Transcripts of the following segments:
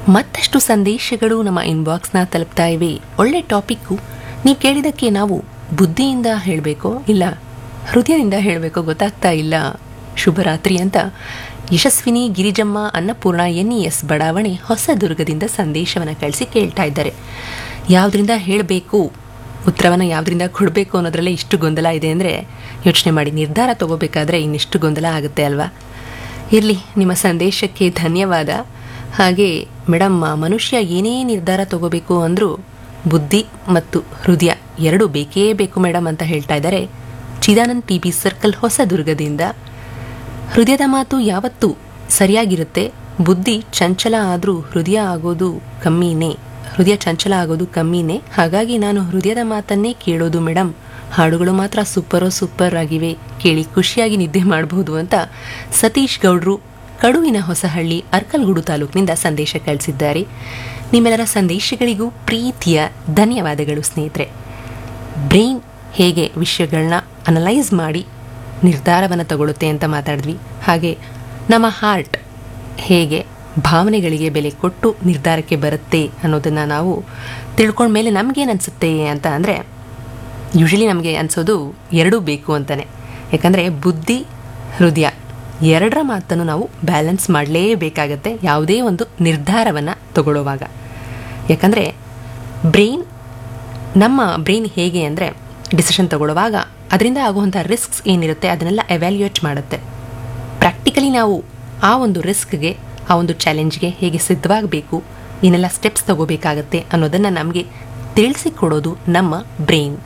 ಮತ್ತಷ್ಟು ಸಂದೇಶಗಳು ನಮ್ಮ ಇನ್ಬಾಕ್ಸ್ನ ತಲುಪ್ತಾ ಇವೆ ಒಳ್ಳೆ ಟಾಪಿಕ್ಕು ನೀವು ಕೇಳಿದ್ದಕ್ಕೆ ನಾವು ಬುದ್ಧಿಯಿಂದ ಹೇಳಬೇಕೋ ಇಲ್ಲ ಹೃದಯದಿಂದ ಹೇಳಬೇಕೋ ಗೊತ್ತಾಗ್ತಾ ಇಲ್ಲ ಶುಭರಾತ್ರಿ ಅಂತ Yashaswini Girijamma Annapurna N E S ಬಡಾವಣೆ ಹೊಸದುರ್ಗದಿಂದ ಸಂದೇಶವನ್ನು ಕಳಿಸಿ ಕೇಳ್ತಾ ಇದ್ದಾರೆ ಯಾವುದರಿಂದ ಹೇಳಬೇಕು ಉತ್ತರವನ್ನು ಯಾವುದರಿಂದ ಕೊಡಬೇಕು ಅನ್ನೋದ್ರಲ್ಲೇ ಇಷ್ಟು ಗೊಂದಲ ಇದೆ ಅಂದರೆ ಯೋಚನೆ ಮಾಡಿ ನಿರ್ಧಾರ ತಗೋಬೇಕಾದ್ರೆ ಇನ್ನಿಷ್ಟು ಗೊಂದಲ ಆಗುತ್ತೆ ಅಲ್ವಾ ಇರಲಿ ನಿಮ್ಮ ಸಂದೇಶಕ್ಕೆ ಧನ್ಯವಾದ ಹಾಗೆ ಮೇಡಮ್ ಮನುಷ್ಯ ಏನೇ ನಿರ್ಧಾರ ತಗೋಬೇಕು ಅಂದರೂ ಬುದ್ಧಿ ಮತ್ತು ಹೃದಯ ಎರಡೂ ಬೇಕೇ ಬೇಕು ಮೇಡಮ್ ಅಂತ ಹೇಳ್ತಾ ಇದ್ದಾರೆ ಚಿದಾನಂದ್ ಪಿ ಬಿ ಸರ್ಕಲ್ ಹೊಸದುರ್ಗದಿಂದ ಹೃದಯದ ಮಾತು ಯಾವತ್ತೂ ಸರಿಯಾಗಿರುತ್ತೆ ಬುದ್ಧಿ ಚಂಚಲ ಆದರೂ ಹೃದಯ ಆಗೋದು ಕಮ್ಮಿನೇ ಹೃದಯ ಚಂಚಲ ಆಗೋದು ಕಮ್ಮಿನೇ ಹಾಗಾಗಿ ನಾನು ಹೃದಯದ ಮಾತನ್ನೇ ಕೇಳೋದು ಮೇಡಮ್ ಹಾಡುಗಳು ಮಾತ್ರ ಸೂಪರೋ ಸೂಪರ್ ಆಗಿವೆ ಕೇಳಿ ಖುಷಿಯಾಗಿ ನಿದ್ದೆ ಮಾಡಬಹುದು ಅಂತ ಸತೀಶ್ ಗೌಡ್ರು ಕಡುವಿನ ಹೊಸಹಳ್ಳಿ ಅರ್ಕಲ್ಗೂಡು ತಾಲೂಕಿನಿಂದ ಸಂದೇಶ ಕಳಿಸಿದ್ದಾರೆ ನಿಮ್ಮೆಲ್ಲರ ಸಂದೇಶಗಳಿಗೂ ಪ್ರೀತಿಯ ಧನ್ಯವಾದಗಳು ಸ್ನೇಹಿತರೆ ಬ್ರೈನ್ ಹೇಗೆ ವಿಷಯಗಳನ್ನ ಅನಲೈಸ್ ಮಾಡಿ ನಿರ್ಧಾರವನ್ನು ತಗೊಳುತ್ತೆ ಅಂತ ಮಾತಾಡಿದ್ವಿ ಹಾಗೆ ನಮ್ಮ ಹಾರ್ಟ್ ಹೇಗೆ ಭಾವನೆಗಳಿಗೆ ಬೆಲೆ ಕೊಟ್ಟು ನಿರ್ಧಾರಕ್ಕೆ ಬರುತ್ತೆ ಅನ್ನೋದನ್ನು ನಾವು ತಿಳ್ಕೊಂಡ್ಮೇಲೆ ನಮಗೇನು ಅನಿಸುತ್ತೆ ಅಂತ ಅಂದರೆ ಯೂಶಲಿ ನಮಗೆ ಅನಿಸೋದು ಎರಡೂ ಬೇಕು ಅಂತಲೇ ಯಾಕಂದರೆ ಬುದ್ಧಿ ಹೃದಯ ಎರಡರ ಮಾತನ್ನು ನಾವು ಬ್ಯಾಲೆನ್ಸ್ ಮಾಡಲೇಬೇಕಾಗತ್ತೆ ಯಾವುದೇ ಒಂದು ನಿರ್ಧಾರವನ್ನು ತಗೊಳ್ಳುವಾಗ ಯಾಕಂದರೆ ಬ್ರೈನ್ ನಮ್ಮ ಬ್ರೈನ್ ಹೇಗೆ ಅಂದರೆ ಡಿಸಿಷನ್ ತಗೊಳ್ಳುವಾಗ ಅದರಿಂದ ಆಗುವಂಥ ರಿಸ್ಕ್ಸ್ ಏನಿರುತ್ತೆ ಅದನ್ನೆಲ್ಲ ಎವ್ಯಾಲ್ಯೂಯೇಟ್ ಮಾಡುತ್ತೆ ಪ್ರಾಕ್ಟಿಕಲಿ ನಾವು ಆ ಒಂದು ರಿಸ್ಕ್ಗೆ ಆ ಒಂದು ಚಾಲೆಂಜ್ಗೆ ಹೇಗೆ ಸಿದ್ಧವಾಗಬೇಕು ಏನೆಲ್ಲ ಸ್ಟೆಪ್ಸ್ ತಗೋಬೇಕಾಗತ್ತೆ ಅನ್ನೋದನ್ನು ನಮಗೆ ತಿಳಿಸಿಕೊಡೋದು ನಮ್ಮ ಬ್ರೈನ್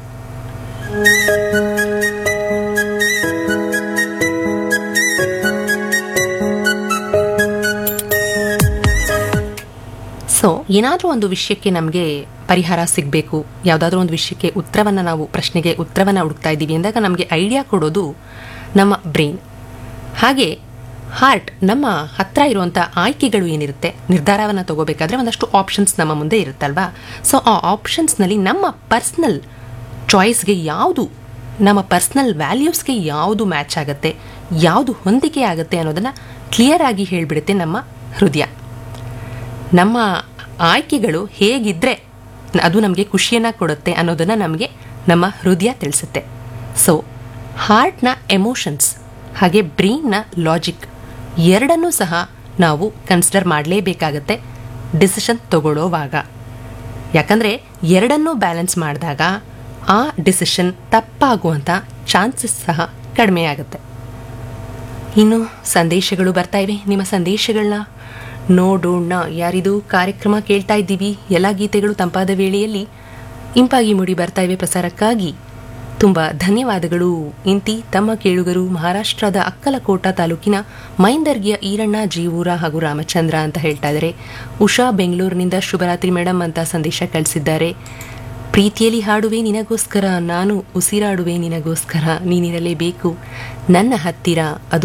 ಸೊ ಏನಾದರೂ ಒಂದು ವಿಷಯಕ್ಕೆ ನಮಗೆ ಪರಿಹಾರ ಸಿಗಬೇಕು ಯಾವುದಾದ್ರೂ ಒಂದು ವಿಷಯಕ್ಕೆ ಉತ್ತರವನ್ನು ನಾವು ಪ್ರಶ್ನೆಗೆ ಉತ್ತರವನ್ನು ಹುಡುಕ್ತಾ ಇದ್ದೀವಿ ಅಂದಾಗ ನಮಗೆ ಐಡಿಯಾ ಕೊಡೋದು ನಮ್ಮ ಬ್ರೈನ್ ಹಾಗೆ ಹಾರ್ಟ್ ನಮ್ಮ ಹತ್ರ ಇರುವಂಥ ಆಯ್ಕೆಗಳು ಏನಿರುತ್ತೆ ನಿರ್ಧಾರವನ್ನು ತಗೋಬೇಕಾದ್ರೆ ಒಂದಷ್ಟು ಆಪ್ಷನ್ಸ್ ನಮ್ಮ ಮುಂದೆ ಇರುತ್ತಲ್ವಾ ಸೊ ಆ ಆಪ್ಷನ್ಸ್ನಲ್ಲಿ ನಮ್ಮ ಪರ್ಸ್ನಲ್ ಚಾಯ್ಸ್ಗೆ ಯಾವುದು ನಮ್ಮ ಪರ್ಸ್ನಲ್ ವ್ಯಾಲ್ಯೂಸ್ಗೆ ಯಾವುದು ಮ್ಯಾಚ್ ಆಗುತ್ತೆ ಯಾವುದು ಹೊಂದಿಕೆ ಆಗುತ್ತೆ ಅನ್ನೋದನ್ನು ಕ್ಲಿಯರ್ ಆಗಿ ಹೇಳಿಬಿಡುತ್ತೆ ನಮ್ಮ ಹೃದಯ ನಮ್ಮ ಆಯ್ಕೆಗಳು ಹೇಗಿದ್ರೆ ಅದು ನಮಗೆ ಖುಷಿಯನ್ನು ಕೊಡುತ್ತೆ ಅನ್ನೋದನ್ನು ನಮಗೆ ನಮ್ಮ ಹೃದಯ ತಿಳಿಸುತ್ತೆ ಸೊ ಹಾರ್ಟ್ನ ಎಮೋಷನ್ಸ್ ಹಾಗೆ ಬ್ರೈನ್ನ ಲಾಜಿಕ್ ಎರಡನ್ನೂ ಸಹ ನಾವು ಕನ್ಸಿಡರ್ ಮಾಡಲೇಬೇಕಾಗತ್ತೆ ಡಿಸಿಷನ್ ತಗೊಳ್ಳೋವಾಗ ಯಾಕಂದರೆ ಎರಡನ್ನೂ ಬ್ಯಾಲೆನ್ಸ್ ಮಾಡಿದಾಗ ಆ ಡಿಸಿಷನ್ ತಪ್ಪಾಗುವಂಥ ಚಾನ್ಸಸ್ ಸಹ ಕಡಿಮೆ ಆಗುತ್ತೆ ಇನ್ನು ಸಂದೇಶಗಳು ಬರ್ತಾ ಇವೆ ನಿಮ್ಮ ಸಂದೇಶಗಳನ್ನ ನೋಡೋಣ ಯಾರಿದು ಕಾರ್ಯಕ್ರಮ ಕೇಳ್ತಾ ಇದ್ದೀವಿ ಎಲ್ಲ ಗೀತೆಗಳು ತಂಪಾದ ವೇಳೆಯಲ್ಲಿ ಇಂಪಾಗಿ ಮೂಡಿ ಬರ್ತಾ ಇವೆ ಪ್ರಸಾರಕ್ಕಾಗಿ ತುಂಬ ಧನ್ಯವಾದಗಳು ಇಂತಿ ತಮ್ಮ ಕೇಳುಗರು ಮಹಾರಾಷ್ಟ್ರದ ಅಕ್ಕಲಕೋಟ ತಾಲೂಕಿನ ಮೈಂದರ್ಗಿಯ ಈರಣ್ಣ ಜೀವೂರ ಹಾಗೂ ರಾಮಚಂದ್ರ ಅಂತ ಹೇಳ್ತಾ ಇದ್ದಾರೆ ಉಷಾ ಬೆಂಗಳೂರಿನಿಂದ ಶುಭರಾತ್ರಿ ಮೇಡಮ್ ಅಂತ ಸಂದೇಶ ಕಳಿಸಿದ್ದಾರೆ ಪ್ರೀತಿಯಲ್ಲಿ ಹಾಡುವೆ ನಿನಗೋಸ್ಕರ ನಾನು ಉಸಿರಾಡುವೆ ನಿನಗೋಸ್ಕರ ನೀನಿರಲೇಬೇಕು ನನ್ನ ಹತ್ತಿರ ಅದು